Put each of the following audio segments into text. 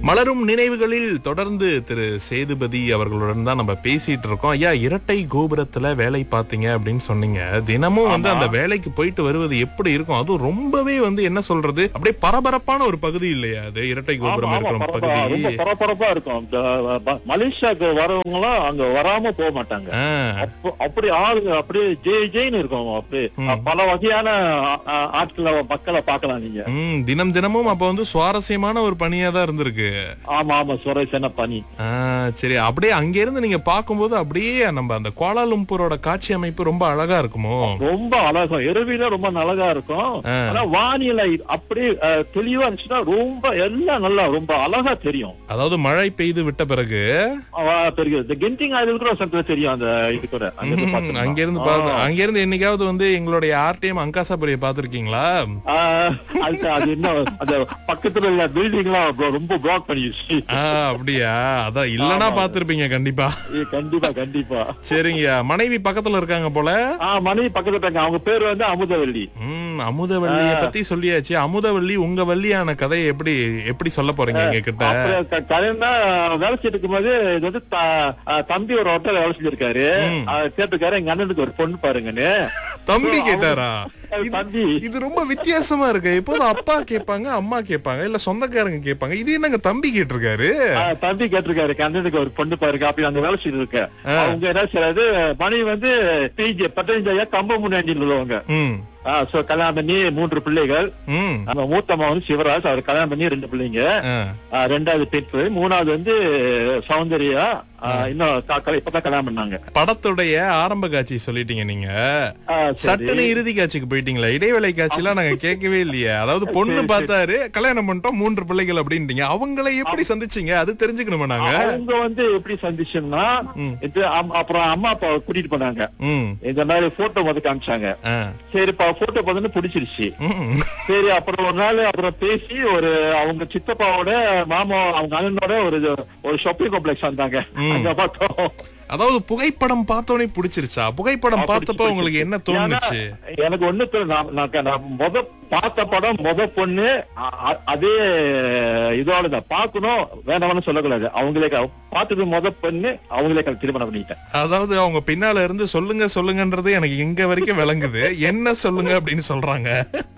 மலரும் நினைவுகளில் தொடர்ந்து திரு சேதுபதி அவர்களுடன் தான் நம்ம பேசிட்டு இருக்கோம் ஐயா இரட்டை கோபுரத்துல வேலை பார்த்தீங்க அப்படின்னு சொன்னீங்க தினமும் வந்து அந்த வேலைக்கு போயிட்டு வருவது எப்படி இருக்கும் அதுவும் ரொம்பவே வந்து என்ன சொல்றது அப்படியே பரபரப்பான ஒரு பகுதி இல்லையா அது இரட்டை ஆமா, கோபுரம் ஆமா, இருக்கிற பரபரப்பா, பகுதி ரொம்ப பரபரப்பா இருக்கும் இந்த, ப- மலேசியாக்கு வரவங்க எல்லாம் அங்க வராம போக மாட்டாங்க ஆ, அப்ப- அப்படி ஆளுங்க அப்படியே ஜெய் ஜெயின்னு இருக்கும் அப்படியே பல வகையான ஆ- ஆ- ஆட்களை மக்களை பார்க்கலாம் நீங்க ம், தினம் தினமும் அப்ப வந்து சுவாரஸ்யமான ஒரு பணியா தான் இருந்திருக்கு ஆமா ஆமா சுரேசன பனி ஆ, சரி அப்படியே அங்க இருந்து நீங்க பார்க்கும்போது அப்படியே நம்ம அந்த கோலாலும்பூரோட காட்சி அமைப்பு ரொம்ப அழகா இருக்குமோ ரொம்ப அழகா இரவில ரொம்ப அழகா இருக்கும் ஆ. ஆனா வானிலை அப்படியே அஹ், தெளிவா இருந்துச்சுன்னா ரொம்ப எல்லாம் நல்லா ரொம்ப அழகா தெரியும் அதாவது மழை பெய்து விட்ட பிறகு அவ தெரியும் இந்த கெண்டிங் ஆயுதல் கூட சத்துல தெரியும் அந்த இது கூட அங்க இருந்து ம், பார்த்தோம்னா. அங்க இருந்து பாத்து அங்க இருந்து என்னைக்காவது வந்து எங்களுடைய ஆர்டிஎம் அங்காசாபுரியை பாத்திருக்கீங்களா ஆ, அது அது இன்னும் அந்த பக்கத்துல உள்ள பில்டிங் எல்லாம் bro- ரொம்ப பிளாக் பண்ணிடுச்சு ஆ, அப்படியா அதான் இல்லனா பாத்திருப்பீங்க கண்டிப்பா ஏ, கண்டிப்பா கண்டிப்பா சரிங்க மனைவி பக்கத்துல இருக்காங்க போல ஆ மனைவி பக்கத்துல இருக்காங்க அவங்க பேர் வந்து அமுதவல்லி ம் அமுதவல்லிய பத்தி சொல்லியாச்சு அமுதவல்லி உங்க வள்ளியான கதையை எப்படி எப்படி சொல்ல போறீங்க எங்க கிட்ட அப்புறம் க- கல்யாணம்னா வேலை செஞ்சுட்டு இருக்கும்போது இது வந்து த- ஆ, தம்பி ஒரு ஹோட்டல் வேலை செஞ்சிருக்காரு ம். ஆ, கேட்டிருக்காரு எங்க அண்ணனுக்கு ஒரு பொண்ணு பாருங்கன்னு தம்பி கேட்டாரா அது இது- தம்பி இது ரொம்ப வித்தியாசமா இருக்கு எப்போதும் அப்பா கேட்பாங்க அம்மா கேட்பாங்க இல்ல சொந்தக்காரங்க கேட்பாங்க இது என்னங்க தம்பி கேட்டிருக்காரு ஆ, தம்பி கேட்டிருக்காரு எங்க அண்ணனுக்கு ஒரு பொண்ணு பாருங்க அப்படி அங்க வேலை செய்து இருக்க அவங்க என்ன செய்யறது மனைவி வந்து பிஜி பத்தஞ்சு கம்ப முன்னாடி உள்ளவங்க ம் சோ கல்யாணம் பண்ணி மூன்று பிள்ளைகள் ம் நம்ம மூத்த அம்மா வந்து சிவராஜ் அவர் கல்யாணம் பண்ணி ரெண்டு பிள்ளைங்க ஆ. ஆ, ரெண்டாவது பெற்று மூணாவது வந்து சௌந்தர்யா ஆ, இன்னும் க- க- இப்பதான் கல்யாணம் பண்ணாங்க படத்துடைய ஆரம்ப காட்சி சொல்லிட்டீங்க நீங்க ஆ, சரி. சட்டுன்னு இறுதி காட்சிக்கு போயிட்டீங்களா இடைவேளை காட்சிலாம் நாங்க கேட்கவே இல்லையே அதாவது பொண்ணு பார்த்தாரு கல்யாணம் பண்ணிட்டோம் மூன்று பிள்ளைகள் அப்படின்ட்டீங்க அவங்கள எப்படி சந்திச்சீங்க அது தெரிஞ்சுக்கணுமா நாங்க அவங்க வந்து எப்படி சந்திச்சோம்னா ம். இது அம்- அப்புறம் அம்மா அப்பா கூட்டிட்டு போனாங்க ம் இந்த மாதிரி போட்டோ வந்து காமிச்சாங்க ஆ. சரிப்பா போட்டோ பார்த்து பிடிச்சிருச்சு ம். சரி அப்புறம் ஒரு நாள் அப்புறம் பேசி ஒரு அவங்க சித்தப்பாவோட மாமா அவங்க அண்ணனோட ஒரு ஒரு ஷாப்பிங் காம்ப்ளெக்ஸ் வந்தாங்க அங்க பார்த்தோம் அதாவது புகைப்படம் பார்த்தோன்னே பிடிச்சிருச்சா புகைப்படம் ஆ, பார்த்தப்ப பிடிச்சு, உங்களுக்கு என்ன பிடிச்சு. தோணுச்சு ஏன்னா, எனக்கு ஒண்ணு தெரியல. நான் நான் நான் முத பார்த்த படம் முத பொண்ணு அ- அ- அதே இதோட தான் பார்க்கணும் வேணாம்னு சொல்லக்கூடாது அவங்களே க- பார்த்தது முத பொண்ணு அவங்களே க- திருமணம் பண்ணிட்டேன் அதாவது அவங்க பின்னால இருந்து சொல்லுங்க சொல்லுங்கன்றது எனக்கு இங்க வரைக்கும் விளங்குது என்ன சொல்லுங்க அப்படின்னு சொல்றாங்க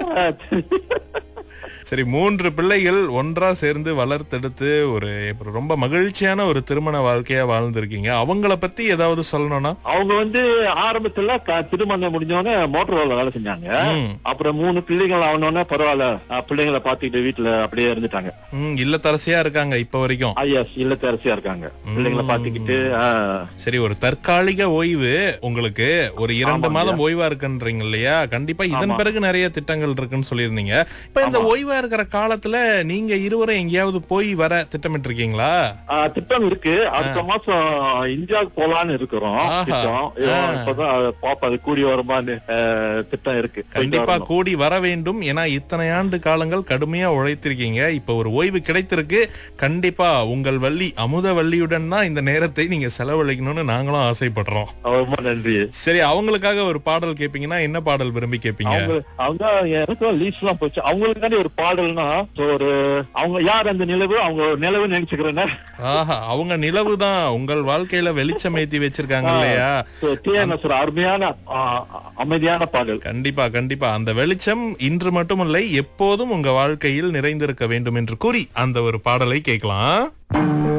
சரி மூன்று பிள்ளைகள் ஒன்றா சேர்ந்து வளர்த்தெடுத்து ஒரு இப்ப ரொம்ப மகிழ்ச்சியான ஒரு திருமண வாழ்க்கையா வாழ்ந்திருக்கீங்க அவங்கள பத்தி ஏதாவது சொல்லணும்னா அவங்க வந்து ஆரம்பத்துல க- திருமணம் முடிஞ்சவொடனே மோட்டர் ரோல வேலை செஞ்சாங்க ம். அப்புறம் மூணு பிள்ளைகள் ஆனோடனே பரவாயில்ல அஹ், பிள்ளைங்களை பாத்துக்கிட்டு வீட்டுல அப்படியே இருந்துட்டாங்க ம், இல்லத்தரசியா இருக்காங்க இப்ப வரைக்கும் ஐஎஸ் இல்லத்தரசியா இருக்காங்க பிள்ளைங்களை பாத்துக்கிட்டு ஆஹ், சரி ஒரு தற்காலிக ஓய்வு உங்களுக்கு ஒரு இரண்டு ஆமாங்க. மாதம் ஓய்வா இருக்குன்றீங்க இல்லையா கண்டிப்பா இதன் ஆமா. பிறகு நிறைய திட்டங்கள் இருக்குன்னு சொல்லியிருந்தீங்க இப்ப இந்த ஓய்வா இருக்கிற காலத்துல நீங்க இருவரும் எங்கேயாவது போய் வர திட்டமிட்டு இருக்கீங்களா ஆஹ், திட்டம் இருக்கு அடுத்த மாசம் இந்தியாவுக்கு போலான்னு இருக்கிறோம் ஆஹா. திட்டம் இதோ ஆ. இப்பதான் அது பாப்பா அது கூடி வருமான்னு ஆஹ், திட்டம் இருக்கு போயிட்டு கண்டிப்பா வரணும். கூடி வர வேண்டும் ஏன்னா இத்தனை ஆண்டு காலங்கள் கடுமையா உழைத்திருக்கீங்க இப்ப ஒரு ஓய்வு கிடைத்திருக்கு கண்டிப்பா உங்கள் வள்ளி அமுத வள்ளியுடன் தான் இந்த நேரத்தை நீங்க செலவழிக்கணும்னு நாங்களும் ஆசைப்படுறோம் ரொம்ப நன்றி சரி அவங்களுக்காக ஒரு பாடல் கேப்பீங்கன்னா என்ன பாடல் விரும்பி கேப்பீங்க அவங்க அவங்க எனக்கு லீஸ் எல்லாம் போச்சு அவங்களுக்காண்டி ஒரு பாடல்னா so ஒரு அவங்க யார் அந்த நிலவு அவங்க ஒரு நிலவு நினைச்சுக்கிறேன்னா ஆஹா அவங்க நிலவு தான் உங்கள் வாழ்க்கையில வெளிச்சம் ஏத்தி வச்சிருக்காங்க இல்லையா டிஎன்எஸ் ஒரு அருமையான ஆ, அமைதியான பாடல் கண்டிப்பா கண்டிப்பா அந்த வெளிச்சம் இன்று மட்டுமில்லை எப்போதும் உங்க வாழ்க்கையில் நிறைந்திருக்க வேண்டும் என்று கூறி அந்த ஒரு பாடலை கேட்கலாம்